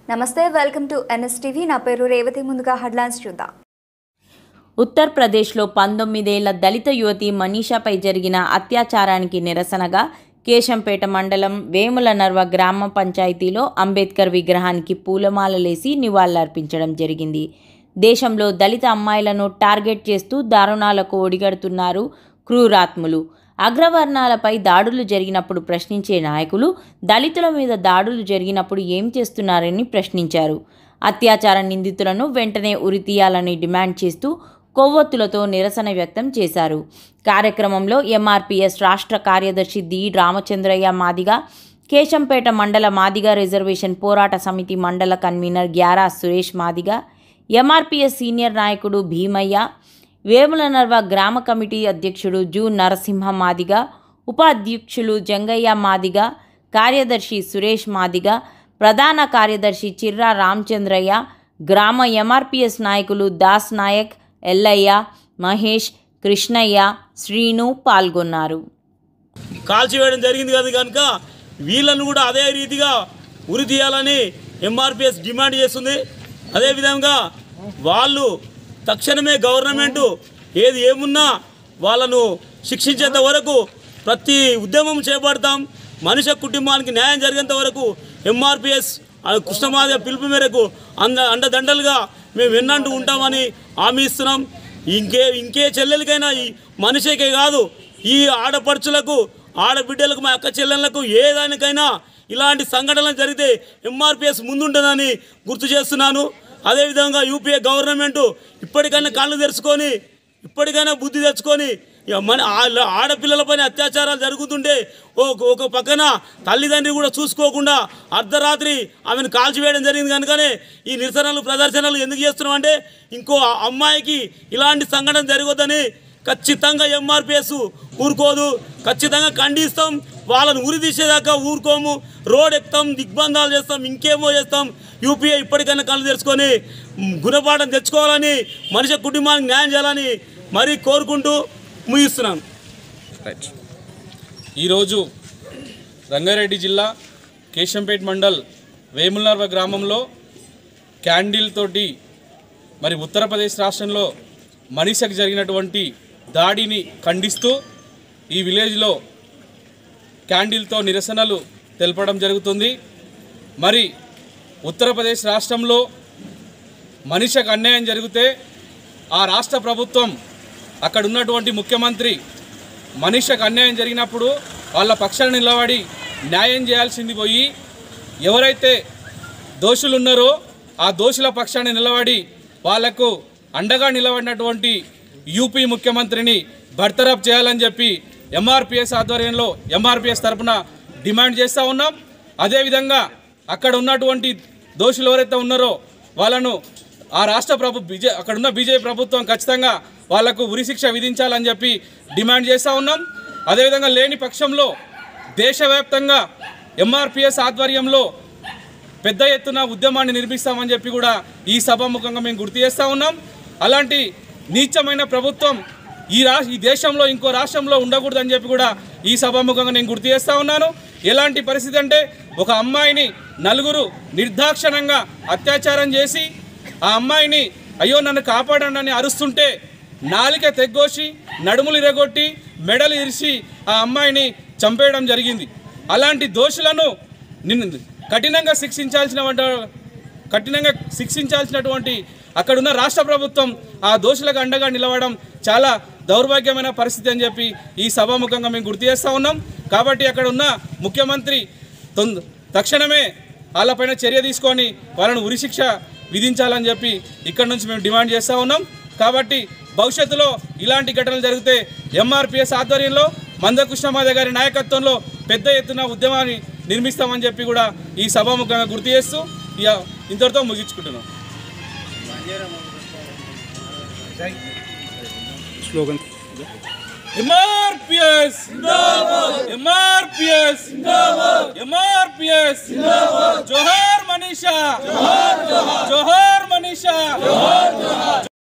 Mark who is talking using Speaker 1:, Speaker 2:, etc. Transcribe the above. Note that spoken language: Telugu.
Speaker 1: నమస్తే వెల్కమ్ టు ఎన్ఎస్టీవీ నా పేరు రేవతి ముందుగా హెడ్లైన్స్ చూద్దాం
Speaker 2: ఉత్తరప్రదేశ్లో పంతొమ్మిదేళ్ల దళిత యువతి మనీషాపై జరిగిన అత్యాచారానికి నిరసనగా కేశంపేట మండలం వేముల నర్వ గ్రామ పంచాయతీలో అంబేద్కర్ విగ్రహానికి పూలమాలలేసి నివాళులర్పించడం జరిగింది దేశంలో దళిత అమ్మాయిలను టార్గెట్ చేస్తూ దారుణాలకు ఒడిగడుతున్నారు క్రూరాత్ములు అగ్రవర్ణాలపై దాడులు జరిగినప్పుడు ప్రశ్నించే నాయకులు దళితుల మీద దాడులు జరిగినప్పుడు ఏం చేస్తున్నారని ప్రశ్నించారు అత్యాచార నిందితులను వెంటనే ఉరితీయాలని డిమాండ్ చేస్తూ కొవ్వొత్తులతో నిరసన వ్యక్తం చేశారు కార్యక్రమంలో ఎంఆర్పిఎస్ రాష్ట్ర కార్యదర్శి డి రామచంద్రయ్య మాదిగ కేశంపేట మండల మాదిగ రిజర్వేషన్ పోరాట సమితి మండల convenor Gyara Suresh Madiga MRPS senior నాయకుడు భీమయ్య వేములనర్వ గ్రామ కమిటీ అధ్యక్షుడు జూ నరసింహ మాదిగ ఉపాధ్యక్షులు జంగయ్య మాదిగ కార్యదర్శి సురేష్ మాదిగ ప్రధాన కార్యదర్శి చిర్రా రామచంద్రయ్య గ్రామ ఎంఆర్పిఎస్ నాయకులు దాస్ నాయక్ ఎల్లయ్య మహేష్ కృష్ణయ్య శ్రీను పాల్గొన్నారు
Speaker 3: కాల్చివేయడం జరిగింది కదా కనుక వీళ్ళను కూడా అదే రీతిగా ఉరి తీయాలని ఎంఆర్పిఎస్ డిమాండ్ చేస్తుంది అదేవిధంగా వాళ్ళు తక్షణమే గవర్నమెంటు ఏది ఏమున్నా వాళ్ళను శిక్షించేంత వరకు ప్రతి ఉద్యమం చేపడతాం మనిషి కుటుంబానికి న్యాయం జరిగేంత వరకు ఎంఆర్పిఎస్ కృష్ణమాదేవ పిలుపు మేరకు అంద అండదండలుగా మేము ఎన్నంటూ ఉంటామని హామీ ఇస్తున్నాం ఇంకే ఇంకే చెల్లెలకైనా ఈ మనిషికే కాదు ఈ ఆడపడుచులకు ఆడబిడ్డలకు మా అక్క చెల్లెళ్ళకు ఏ దానికైనా ఇలాంటి సంఘటనలు జరిగితే ఎంఆర్పిఎస్ ముందుంటుందని గుర్తు చేస్తున్నాను అదేవిధంగా యూపీఏ గవర్నమెంట్ ఇప్పటికైనా కళ్ళు తెరుచుకొని ఇప్పటికైనా బుద్ధి తెచ్చుకొని ఇక మన ఆ- ఆడపిల్లలపైన అత్యాచారాలు జరుగుతుంటే ఓ ఒక పక్కన తల్లిదండ్రి కూడా చూసుకోకుండా అర్ధరాత్రి ఆమెను కాల్చివేయడం జరిగింది కనుకనే ఈ నిరసనలు ప్రదర్శనలు ఎందుకు చేస్తున్నాం అంటే ఇంకో అమ్మాయికి ఇలాంటి సంఘటన జరగొద్దని ఖచ్చితంగా ఎంఆర్పిఎస్ ఊరుకోదు ఖచ్చితంగా ఖండిస్తాం వాళ్ళని ఉరి తీసేదాకా ఊరుకోము రోడ్ ఎక్కుతాం దిగ్బంధాలు చేస్తాం ఇంకేమో చేస్తాం యూపీఏ ఇప్పటికైనా కళ్ళు తెరుచుకొని మ్, గుణపాఠం తెచ్చుకోవాలని మనిషి కుటుంబానికి న్యాయం చేయాలని మరీ కోరుకుంటూ ముగిస్తున్నాను
Speaker 4: ఈరోజు రంగారెడ్డి జిల్లా కేశంపేట్ మండల్ వేములనర్వ గ్రామంలో క్యాండిల్ తోటి మరి ఉత్తరప్రదేశ్ రాష్ట్రంలో మనీషకు జరిగినటువంటి దాడిని ఖండిస్తూ ఈ విలేజ్లో క్యాండిల్తో నిరసనలు తెలపడం జరుగుతుంది మరి ఉత్తరప్రదేశ్ రాష్ట్రంలో మనిషికి అన్యాయం జరిగితే ఆ రాష్ట్ర ప్రభుత్వం అక్కడ ఉన్నటువంటి ముఖ్యమంత్రి మనిషికి అన్యాయం జరిగినప్పుడు వాళ్ళ పక్షాన నిలబడి న్యాయం చేయాల్సింది పోయి ఎవరైతే దోషులు ఉన్నారో ఆ దోషుల పక్షాన నిలబడి వాళ్లకు అండగా నిలబడినటువంటి యూపీ ముఖ్యమంత్రిని బర్తరఫ్ చేయాలని చెప్పి ఎంఆర్పిఎస్ ఆధ్వర్యంలో ఎంఆర్పిఎస్ తరపున డిమాండ్ చేస్తూ ఉన్నాం అదేవిధంగా అక్కడ ఉన్నటువంటి దోషులు ఎవరైతే ఉన్నారో వాళ్ళను ఆ రాష్ట్ర ప్రభు బీజే అక్కడ ఉన్న బీజేపీ ప్రభుత్వం ఖచ్చితంగా వాళ్లకు ఉరిశిక్ష విధించాలని చెప్పి డిమాండ్ చేస్తూ ఉన్నాం అదేవిధంగా లేని పక్షంలో దేశవ్యాప్తంగా ఎంఆర్పిఎస్ ఆధ్వర్యంలో పెద్ద ఎత్తున ఉద్యమాన్ని నిర్మిస్తామని చెప్పి కూడా ఈ సభాముఖంగా మేము గుర్తు చేస్తూ ఉన్నాం అలాంటి నీచమైన ప్రభుత్వం ఈ రా ఈ దేశంలో ఇంకో రాష్ట్రంలో ఉండకూడదని చెప్పి కూడా ఈ సభాముఖంగా నేను గుర్తు చేస్తూ ఉన్నాను ఎలాంటి పరిస్థితి అంటే ఒక అమ్మాయిని నలుగురు నిర్దాక్షణంగా అత్యాచారం చేసి ఆ అమ్మాయిని అయ్యో నన్ను కాపాడండి అని అరుస్తుంటే నాలిక తెగ్గోసి నడుములు ఇరగొట్టి మెడలు ఇరిసి ఆ అమ్మాయిని చంపేయడం జరిగింది అలాంటి దోషులను నిన్ను కఠినంగా శిక్షించాల్సిన వంట- కఠినంగా శిక్షించాల్సినటువంటి అక్కడున్న రాష్ట్ర ప్రభుత్వం ఆ దోషులకు అండగా నిలవడం చాలా దౌర్భాగ్యమైన పరిస్థితి అని చెప్పి ఈ సభాముఖంగా మేము గుర్తు చేస్తూ ఉన్నాం కాబట్టి అక్కడ ఉన్న ముఖ్యమంత్రి తొంద తక్షణమే వాళ్ళపైన చర్య తీసుకొని వాళ్ళను ఉరిశిక్ష విధించాలని చెప్పి ఇక్కడ నుంచి మేము డిమాండ్ చేస్తూ ఉన్నాం కాబట్టి భవిష్యత్తులో ఇలాంటి ఘటనలు జరిగితే ఎంఆర్పిఎస్ ఆధ్వర్యంలో మందకృష్ణమాద గారి నాయకత్వంలో పెద్ద ఎత్తున ఉద్యమాన్ని నిర్మిస్తామని చెప్పి కూడా ఈ సభాముఖంగా గుర్తు చేస్తూ ఇక ఇంతటితో ముగించుకుంటున్నాం ఎంఆర్పిఎస్ ఎంఆర్పిఎస్ ఎంఆర్పిఎస్ జోహార్ మనీషా జోహార్ మనీషా